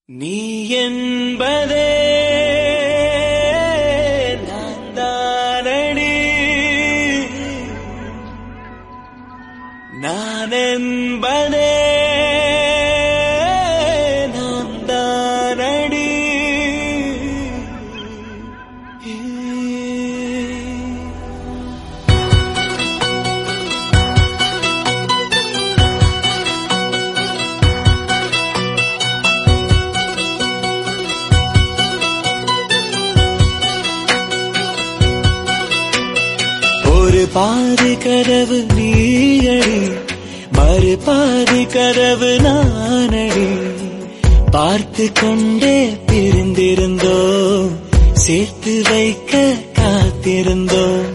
நீ என்பதே நான் தானடி நான் என்பதே நான் தானடி ஒரு பாதி கதவு நீயடி மறு பாதி கதவு நானடி பார்த்து கொண்டே பிரிந்திருந்தோம் சேர்த்து வைக்க காத்திருந்தோம்